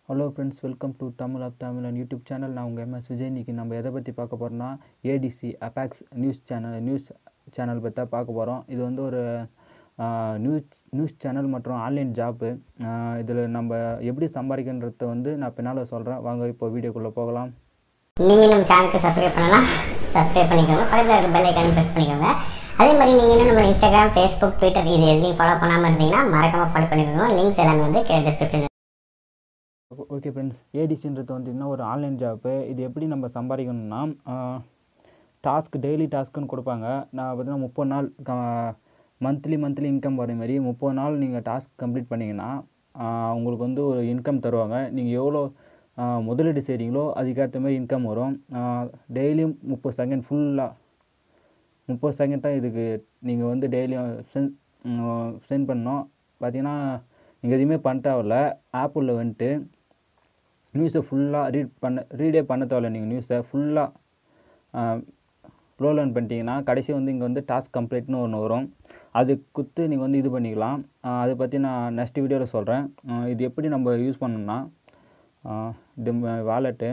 hello friends welcome to Tamil of Tamil and YouTube channel நான் உங்கள் MS Vijay இன்னைக்கு நம்ம எதை பற்றி பார்க்க போகிறோம்னா ஏடிசி அபாக்ஸ் நியூஸ் சேனல் நியூஸ் சேனல் பற்றி தான் பார்க்க போகிறோம் இது வந்து ஒரு நியூஸ் நியூஸ் சேனல் மற்றும் ஆன்லைன் ஜாப்பு இதில் நம்ம எப்படி சம்பாதிக்கின்றத வந்து நான் பின்னால் சொல்கிறேன் வாங்க இப்போ வீடியோக்குள்ளே போகலாம் நீங்கள் நம்ம சேனலுக்கு சப்ஸ்கிரைப் பண்ணலாம் சப்ஸ்கிரைப் பண்ணிக்கோங்க பக்கத்தில் இருக்க பெல் ஐக்கான ப்ரெஸ் பண்ணிக்கோங்க அதே மாதிரி நீங்கள் இன்னும் நம்ம இன்ஸ்டாகிராம் ஃபேஸ்புக் ட்விட்டர் இது எதுலையும் ஃபாலோ பண்ணாமல் இருந்தீங்கன்னா மறக்காமல் ஃபாலோ பண்ணிக்கோங்க லிங்க்ஸ் எல்லாமே வந்து கீழே டிஸ்கிரிப்ஷன் ஓகே ஃப்ரெண்ட்ஸ் ஏடிசின்றது வந்து இன்னும் ஒரு ஆன்லைன் ஜாப்பு இது எப்படி நம்ம சம்பாதிக்கணும்னா டாஸ்க் டெய்லி டாஸ்க்குன்னு கொடுப்பாங்க நான் பார்த்தீங்கன்னா முப்பது நாள் மந்த்லி மந்த்லி இன்கம் வர மாதிரி முப்பது நாள் நீங்கள் டாஸ்க் கம்ப்ளீட் பண்ணிங்கன்னா உங்களுக்கு வந்து ஒரு இன்கம் தருவாங்க நீங்கள் எவ்வளோ முதலீடு செய்கிறீங்களோ அதுக்கேற்ற மாதிரி இன்கம் வரும் டெய்லியும் முப்பது செகண்ட் ஃபுல்லாக முப்பது செகண்ட் தான் இதுக்கு நீங்கள் வந்து டெய்லியும் சென் சென்ட் பண்ணணும் பார்த்தீங்கன்னா நீங்கள் எதுவுமே பண்ண தேவையில்ல ஆப்பில் வந்துட்டு நியூஸை ஃபுல்லாக ரீட் பண்ண ரீடே பண்ண தேவையில்ல நீங்கள் நியூஸை ஃபுல்லாக க்ளோ லேர்ன் பண்ணிட்டீங்கன்னா கடைசி வந்து இங்கே வந்து டாஸ்க் கம்ப்ளீட்னு ஒன்று வரும் அது குத்து நீங்கள் வந்து இது பண்ணிக்கலாம் அதை பற்றி நான் நெக்ஸ்ட் வீடியோவில் சொல்கிறேன் இது எப்படி நம்ம யூஸ் பண்ணணும்னா இது வாலெட்டு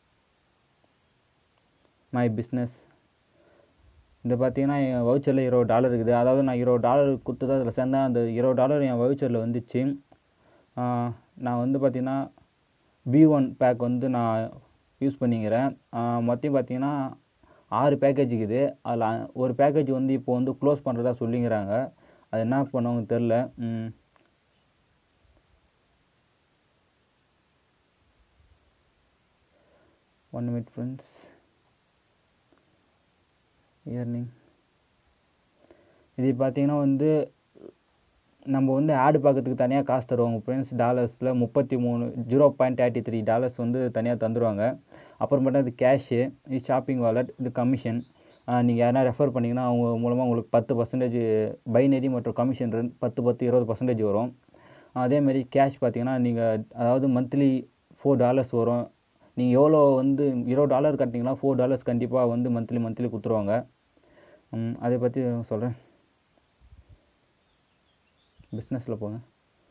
மை பிஸ்னஸ் இது பார்த்தீங்கன்னா என் வவுச்சரில் இருபது டாலர் இருக்குது அதாவது நான் இருபது டாலர் கொடுத்து தான் அதில் சேர்ந்தேன் அந்த இருபது டாலர் என் வவுச்சரில் வந்துச்சு நான் வந்து பார்த்திங்கன்னா பி ஒன் பேக் வந்து நான் யூஸ் பண்ணிக்கிறேன் மொத்தம் பார்த்தீங்கன்னா ஆறு பேக்கேஜ் இருக்குது அதில் ஒரு பேக்கேஜ் வந்து இப்போ வந்து க்ளோஸ் பண்ணுறதா சொல்லிங்கிறாங்க அது என்ன பண்ணவங்க தெரில ஒன் மினிட் ஃப்ரெண்ட்ஸ் இயர்னிங் இது பார்த்தீங்கன்னா வந்து நம்ம வந்து ஆடு பார்க்கறதுக்கு தனியாக காசு தருவாங்க ஃப்ரெண்ட்ஸ் டாலர்ஸில் முப்பத்தி மூணு zero point thirty three dollars வந்து தனியாக தந்துடுவாங்க அப்புறமேட்டு இது கேஷு இது ஷாப்பிங் வாலெட் இது கமிஷன் நீங்கள் யாரா ரெஃபர் பண்ணிங்கன்னா அவங்க மூலமாக உங்களுக்கு பத்து பர்சன்டேஜ் பைனரி மற்றும் கமிஷன் ரெண்டு பத்து பத்து இருபது பர்சன்டேஜ் வரும் அதேமாரி கேஷ் பார்த்தீங்கன்னா நீங்கள் அதாவது மந்த்லி ஃபோர் டாலர்ஸ் வரும் நீங்கள் எவ்வளோ வந்து இருபது டாலர் கட்டினீங்கன்னா ஃபோர் டாலர்ஸ் கண்டிப்பாக வந்து மந்த்லி மந்த்லி கொடுத்துருவாங்க அதை பற்றி சொல்கிறேன் பிஸ்னஸில் போங்க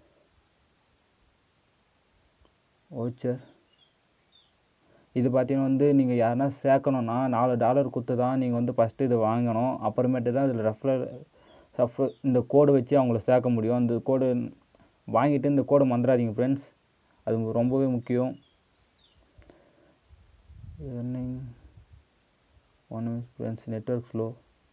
ஓச்சர் இது பார்த்தீங்கன்னா வந்து நீங்கள் யாருனா சேர்க்கணுன்னா நாலு டாலர் கொடுத்து தான் நீங்கள் வந்து ஃபஸ்ட்டு இது வாங்கணும் அப்புறமேட்டு தான் இதில் ரெஃபரல் ரெஃபர் இந்த கோடு வச்சு அவங்கள சேர்க்க முடியும் அந்த கோடு வாங்கிட்டு இந்த கோடை மறந்துடாதீங்க ஃப்ரெண்ட்ஸ் அது ரொம்பவே முக்கியம் earning one minute friends network slow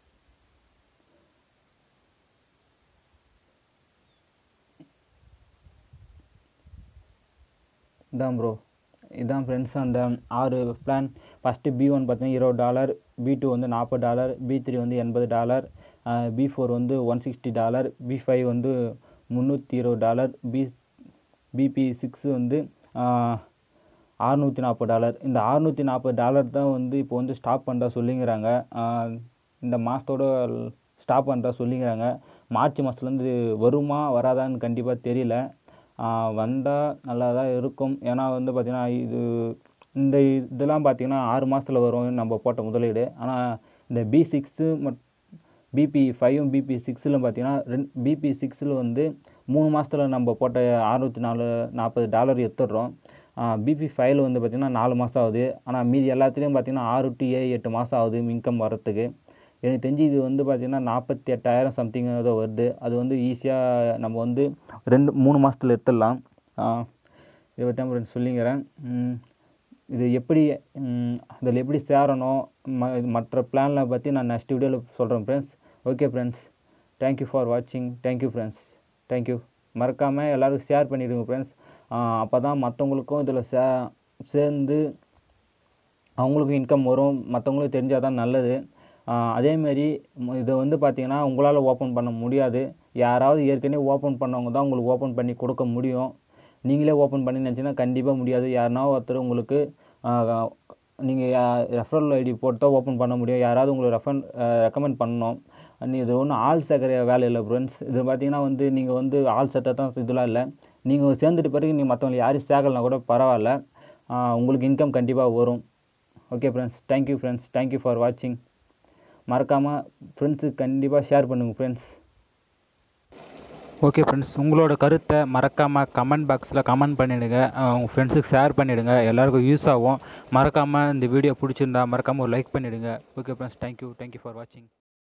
இதான் ப்ரோ இதான் ஃப்ரெண்ட்ஸ் அந்த ஆறு பிளான் ஃபஸ்ட்டு பி ஒன் பார்த்தீங்கன்னா இருபது டாலர் பி டூ வந்து நாற்பது டாலர் பி த்ரீ வந்து எண்பது டாலர் பி ஃபோர் வந்து one sixty dollar P five வந்து முந்நூற்றி இருபது டாலர் பி பிபி சிக்ஸ் வந்து அறுநூற்றி நாற்பது டாலர் இந்த அறுநூற்றி நாற்பது டாலர் தான் வந்து இப்போ வந்து ஸ்டாப் பண்ணுறா சொல்லிங்கிறாங்க இந்த மாதத்தோட ஸ்டாப் பண்ணுறா சொல்லிங்கிறாங்க மார்ச் மாதத்துலேருந்து வருமா வராதான்னு கண்டிப்பாக தெரியல வந்தால் நல்லா தான் இருக்கும் ஏன்னா வந்து பார்த்திங்கன்னா இது இந்த இதெல்லாம் பார்த்திங்கன்னா ஆறு மாதத்தில் வரும் நம்ம போட்ட முதலீடு ஆனால் இந்த பி சிக்ஸு மட் பிபி ஃபைவும் பிபி சிக்ஸில் பார்த்திங்கன்னா ரெண் பிபி சிக்ஸில் வந்து மூணு மாதத்தில் நம்ம போட்ட அறுநூற்றி நாலு நாற்பது டாலர் எடுத்துடுறோம் பிபி ஃபைவ்ல வந்து பார்த்திங்கன்னா நாலு மாதம் ஆகுது ஆனால் மீதி எல்லாத்துலேயும் பார்த்திங்கன்னா ஆறு டு ஏழு எட்டு மாதம் ஆகுது இன்கம் வரத்துக்கு எனக்கு தெரிஞ்சு இது வந்து பார்த்திங்கன்னா நாற்பத்தி எட்டாயிரம் சம்திங் ஏதோ வருது அது வந்து ஈஸியாக நம்ம வந்து ரெண்டு மூணு மாதத்தில் எடுத்துடலாம் இதை பற்றி தான் சொல்லிங்கிறேன் இது எப்படி அதில் எப்படி சேரணும் ம மற்ற பிளானில் பற்றி நான் நெக்ஸ்ட் வீடியோவில் சொல்கிறேன் friends okay friends thank you for வாட்சிங் தேங்க்யூ ஃப்ரெண்ட்ஸ் தேங்க்யூ மறக்காமல் எல்லோருக்கும் ஷேர் பண்ணிவிடுங்க ஃப்ரெண்ட்ஸ் அப்போ தான் மற்றவங்களுக்கும் இதில் சே சேர்ந்து அவங்களுக்கும் இன்கம் வரும் மற்றவங்களுக்கும் தெரிஞ்சால் தான் நல்லது அதேமாரி இதை வந்து பார்த்திங்கன்னா உங்களால் ஓப்பன் பண்ண முடியாது யாராவது ஏற்கனவே ஓப்பன் பண்ணவங்க தான் உங்களுக்கு ஓப்பன் பண்ணி கொடுக்க முடியும் நீங்களே ஓப்பன் பண்ணி நினச்சிங்கன்னா கண்டிப்பாக முடியாது யாருனா ஒருத்தர் உங்களுக்கு நீங்கள் ரெஃபரல் ஐடி போட்டு தான் ஓப்பன் பண்ண முடியும் யாராவது உங்களை ரெஃபர் ரெக்கமெண்ட் பண்ணணும் நீ இது ஒன்றும் ஆள் சேர்க்குற வேலை இல்லை ஃப்ரெண்ட்ஸ் இது பார்த்தீங்கன்னா வந்து நீங்கள் வந்து ஆள் சேர்த்தா தான் இதெல்லாம் இல்லை நீங்கள் சேர்ந்துட்டு பிறகு நீங்கள் மற்றவங்களை யாரும் சேர்க்கலனா கூட பரவாயில்ல உங்களுக்கு இன்கம் கண்டிப்பாக வரும் okay friends thank you friends thank you for வாட்சிங் மறக்காமல் ஃப்ரெண்ட்ஸுக்கு கண்டிப்பாக ஷேர் பண்ணுங்கள் ஃப்ரெண்ட்ஸ் ஓகே ஃப்ரெண்ட்ஸ் உங்களோட கருத்தை மறக்காமல் கமெண்ட் பாக்ஸில் கமெண்ட் பண்ணிவிடுங்க உங்கள் ஃப்ரெண்ட்ஸுக்கு ஷேர் பண்ணிவிடுங்க எல்லாருக்கும் யூஸ் ஆகும் மறக்காமல் இந்த வீடியோ பிடிச்சிருந்தா மறக்காமல் ஒரு லைக் பண்ணிவிடுங்க okay friends thank you thank you for வாட்சிங்